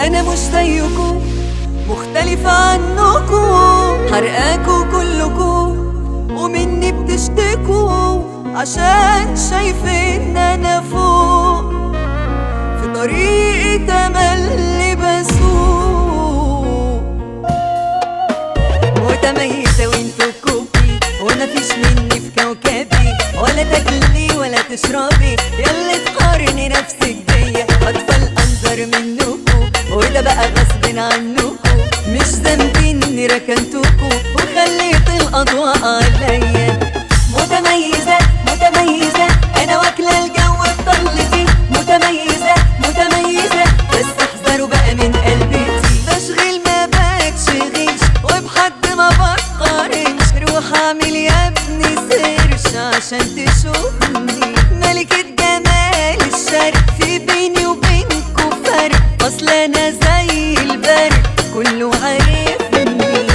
انا مش زيكم مختلفة عنكم حرقاكوا كلكم ومني بتشتكوا عشان شايفين انا فوق في طريقي تملي بسوق متميزة وانتو كوبي وانا فيش مني في كوكبي ولا تاكلي ولا تشربي يلا تقارني نفسك بيا اطفال انظر منكم وده بقى غصب عنكم مش ذنبي اني ركنتكم وخليت الاضواء عليا متميزة متميزة انا واكلة الجو بطلتي متميزة متميزة بس احذروا بقى من قلبتي بشغل ما بتشغلش وبحد ما بقارنش روح اعمل يا ابني سيرش عشان تشوفني ملكة جمال الشرق في بيني وبينكوا فرق اصل انا زي البرق كله عارفني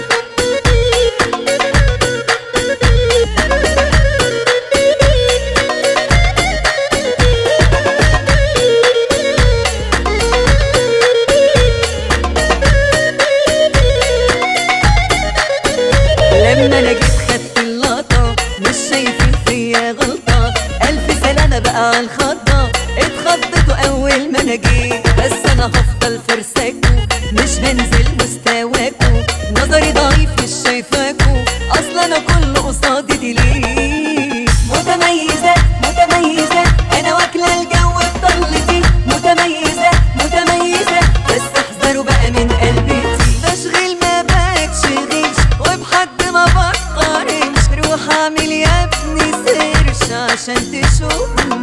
لما انا جيت خدت اللقطة مش شايفين فيا غلطة ألف سلامة بقى على الخطة اتخضيتوا أول ما أنا جيت بس أنا هفضل فرساكوا مش هنزل مستواكوا نظري ضعيف مش شايفاكوا أصل أنا كل قصادي دي ليه متميزة متميزة أنا واكلة الجو بضلتي متميزة متميزة بس احذروا بقى من قلبتي بشغل ما بتشغلش وبحد ما بقارنش روح اعمل يا ابني سيرش عشان تشوفني